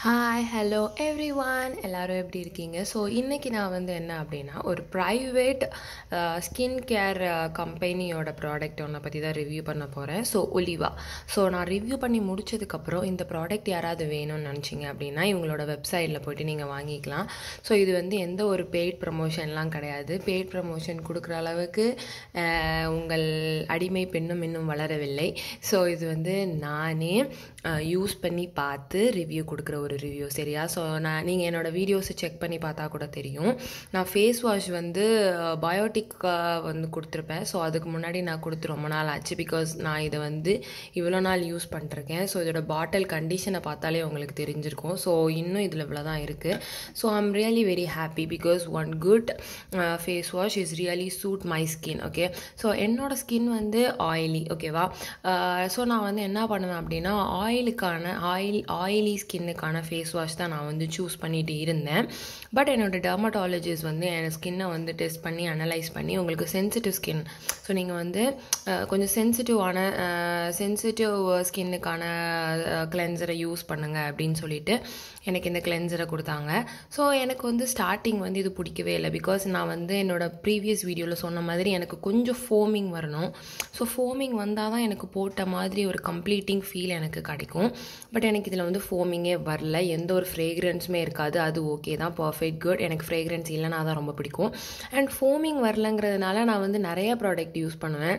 hi hello every one எல்லோரும் எப்படி இருக்கீங்க ஸோ இன்றைக்கி நான் வந்து என்ன அப்படின்னா ஒரு ப்ரைவேட் ஸ்கின் கேர் கம்பெனியோட ப்ராடக்ட் ஒன்றை பற்றி தான் ரிவ்யூ பண்ண போகிறேன் ஸோ ஒலிவா ஸோ நான் ரிவ்யூ பண்ணி முடிச்சதுக்கப்புறம் இந்த ப்ராடக்ட் யாராவது வேணும்னு நினச்சிங்க அப்படின்னா இவங்களோட வெப்சைட்டில் போய்ட்டு நீங்கள் வாங்கிக்கலாம் ஸோ இது வந்து எந்த ஒரு பெய்ட் ப்ரமோஷன்லாம் கிடையாது பெய்ட் ப்ரமோஷன் கொடுக்குற அளவுக்கு அஹ், உங்கள் அடிமை பெண்ணும் இன்னும் வளரவில்லை ஸோ இது வந்து நானே யூஸ் பண்ணி பார்த்து ரிவ்யூ கொடுக்குற ஒரு ரிவ்யூ சரியா ஸோ நான் நீங்கள் என்னோடய வீடியோஸை செக் பண்ணி பார்த்தா கூட தெரியும் நான் ஃபேஸ் வாஷ் வந்து பயோட்டிக் வந்து கொடுத்துருப்பேன் ஸோ அதுக்கு முன்னாடி நான் கொடுத்து ரொம்ப நாள் ஆச்சு பிகாஸ் நான் இதை வந்து இவ்வளோ நாள் யூஸ் பண்ணிருக்கேன் ஸோ இதோட பாட்டில் கண்டிஷனை பார்த்தாலே உங்களுக்கு தெரிஞ்சிருக்கும் ஸோ இன்னும் இதில் இவ்வளோ தான் இருக்குது so I'm really very happy because one good face wash is really suit my skin okay so என்னோட ஸ்கின் வந்து ஆயிலி ஓகேவா ஸோ நான் வந்து என்ன பண்ணுவேன் அப்படின்னா ஆயிலுக்கான ஆயில் ஆயிலி ஸ்கின்னுக்கான ஃபேஸ் வாஷ் தான் நான் வந்து சூஸ் பண்ணிட்டு இருந்தேன் பட் என்னோட டெர்மட்டாலஜிஸ்ட் வந்து என் ஸ்கின்னை வந்து டெஸ்ட் பண்ணி அனலைஸ் பண்ணி உங்களுக்கு சென்சிட்டிவ் ஸ்கின் ஸோ நீங்கள் வந்து அஹ், கொஞ்சம் சென்சிட்டிவான சென்சிட்டிவ் ஸ்கின்னுக்கான கிளென்சரை யூஸ் பண்ணுங்க அப்படின்னு சொல்லிட்டு எனக்கு இந்த கிளென்சரை கொடுத்தாங்க ஸோ எனக்கு வந்து ஸ்டார்டிங் வந்து இது பிடிக்கவே இல்லை பிகாஸ் நான் வந்து என்னோட ப்ரீவியஸ் வீடியோவில் சொன்ன மாதிரி எனக்கு கொஞ்சம் ஃபோமிங் வரணும் ஸோ ஃபோமிங் வந்தால் தான் எனக்கு போட்ட மாதிரி ஒரு கம்ப்ளீட்டிங் ஃபீல் எனக்கு கிடைக்கும் பட் எனக்கு இதில் வந்து ஃபோமிங்கே வரல எந்த ஒரு ஃப்ரேக்ரன்ஸுமே இருக்காது அது ஓகே தான் பர்ஃபெக்ட் குட் எனக்கு ஃப்ரேக்ரன்ஸ் இல்லைனா தான் ரொம்ப பிடிக்கும் அண்ட் ஃபோமிங் வரலங்கிறதுனால நான் வந்து நிறைய ப்ராடக்ட் யூஸ் பண்ணுவேன்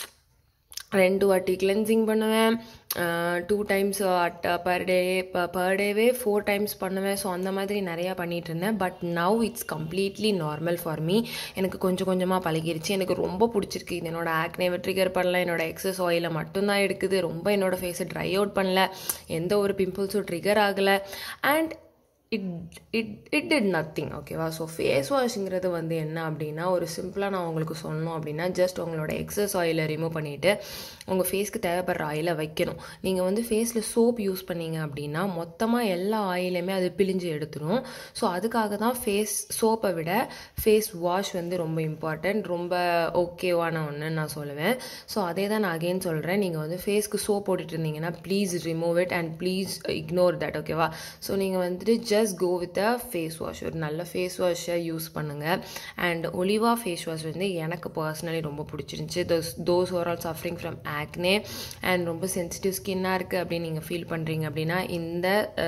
ரெண்டு வாட்டி கிளென்சிங் பண்ணுவேன் two times at per day per டேவே ஃபோர் டைம்ஸ் பண்ணுவேன் ஸோ அந்த மாதிரி நிறையா பண்ணிட்டு இருந்தேன் but now it's completely normal for me எனக்கு கொஞ்சம் கொஞ்சமாக பழகிருச்சு எனக்கு ரொம்ப பிடிச்சிருக்கு இது என்னோட ஆக்னேவை ட்ரிகர் பண்ணல என்னோட எக்ஸஸ் ஆயிலை மட்டும்தான் எடுக்குது ரொம்ப என்னோட ஃபேஸை ட்ரை அவுட் பண்ணல எந்த ஒரு பிம்பிள்ஸும் ட்ரிகர் ஆகலை and it it it did nothing ஓகேவா ஸோ ஃபேஸ் வாஷுங்கிறது வந்து என்ன அப்படின்னா ஒரு சிம்பிளாக நான் உங்களுக்கு சொல்லணும் அப்படின்னா ஜஸ்ட் உங்களோட எக்ஸஸ் ஆயிலை ரிமூவ் பண்ணிவிட்டு உங்கள் ஃபேஸ்க்கு தேவைப்படுற ஆயிலை வைக்கணும் நீங்கள் வந்து ஃபேஸில் சோப் யூஸ் பண்ணீங்க அப்படின்னா மொத்தமாக எல்லா ஆயிலையுமே அது பிழிஞ்சு எடுத்துரும் ஸோ அதுக்காக தான் ஃபேஸ் சோப்பை விட ஃபேஸ் வாஷ் வந்து ரொம்ப இம்பார்ட்டண்ட் ரொம்ப ஓகேவான ஒன்றுன்னு நான் சொல்லுவேன் ஸோ அதே தான் நான் அகெயின் சொல்கிறேன் நீங்கள் வந்து ஃபேஸ்க்கு சோப் போட்டுட்டு இருந்தீங்கன்னா please remove it and please ignore that ஓகேவா ஸோ நீங்கள் வந்துட்டு just go with a face wash ஒரு நல்ல ஃபேஸ் வாஷை யூஸ் பண்ணுங்கள் அண்ட் ஒலிவா ஃபேஸ் வாஷ் வந்து எனக்கு பர்சனலி ரொம்ப பிடிச்சிருந்துச்சி those those are all suffering from acne and ரொம்ப சென்சிட்டிவ் ஸ்கின்னாக இருக்குது அப்படின்னு நீங்கள் ஃபீல் பண்ணுறீங்க அப்படின்னா இந்த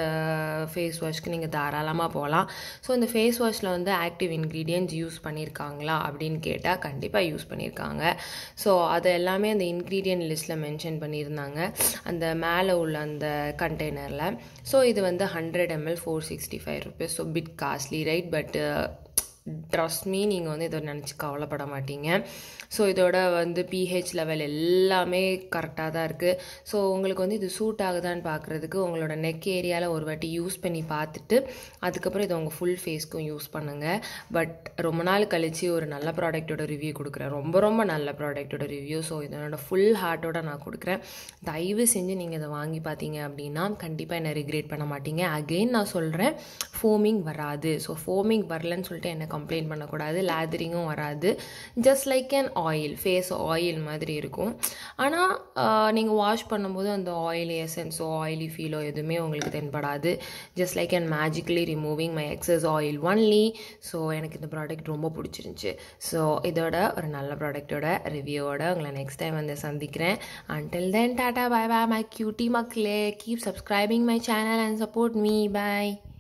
ஃபேஸ் வாஷ்க்கு நீங்கள் தாராளமாக போகலாம் ஸோ இந்த ஃபேஸ் வாஷில் வந்து ஆக்டிவ் இன்க்ரீடியன்ட்ஸ் யூஸ் பண்ணியிருக்காங்களா அப்படின்னு கேட்டால் கண்டிப்பாக யூஸ் பண்ணியிருக்காங்க ஸோ அது எல்லாமே அந்த இன்க்ரீடியன்ட் லிஸ்ட்டில் மென்ஷன் பண்ணியிருந்தாங்க அந்த மேலே உள்ள அந்த கண்டெய்னரில் ஸோ இது வந்து hundred ML four sixty five rupees so bit costly right but trust me நீங்கள் வந்து இதை நினச்சி கவலைப்பட மாட்டீங்க ஸோ இதோட வந்து பிஹெச் லெவல் எல்லாமே கரெக்டாக தான் இருக்குது ஸோ உங்களுக்கு வந்து இது சூட் ஆகுதான்னு பார்க்குறதுக்கு உங்களோட நெக் ஏரியாவில் ஒரு வாட்டி யூஸ் பண்ணி பார்த்துட்டு அதுக்கப்புறம் இதை உங்கள் ஃபுல் ஃபேஸ்க்கும் யூஸ் பண்ணுங்கள் பட் ரொம்ப நாள் கழித்து ஒரு நல்ல ப்ராடக்ட்டோட ரிவ்யூ கொடுக்குறேன் ரொம்ப ரொம்ப நல்ல ப்ராடக்ட்டோட ரிவ்யூ ஸோ இதனோட ஃபுல் ஹார்ட்டோட நான் கொடுக்குறேன் தயவு செஞ்சு நீங்கள் இதை வாங்கி பார்த்தீங்க அப்படின்னா கண்டிப்பாக என்னை ரிக்ரெட் பண்ண மாட்டீங்க அகெயின் நான் சொல்கிறேன் ஃபோமிங் வராது ஸோ ஃபோமிங் வரலன்னு சொல்லிட்டு என்ன கம்ப்ளைண்ட் பண்ணக்கூடாது லேதரிங்கும் வராது just like an oil face oil மாதிரி இருக்கும் ஆனால் நீங்கள் வாஷ் பண்ணும்போது அந்த ஆயில் எசன்ஸோ ஆயிலி ஃபீலோ எதுவுமே உங்களுக்கு தென்படாது just like and magically removing my excess oil only so எனக்கு இந்த ப்ராடக்ட் ரொம்ப பிடிச்சிருந்துச்சி ஸோ இதோட ஒரு நல்ல ப்ராடக்ட்டோட ரிவ்யூவோட உங்களை நெக்ஸ்ட் டைம் வந்து சந்திக்கிறேன் until then tata bye bye my cutie மக்களே keep subscribing my channel and support me by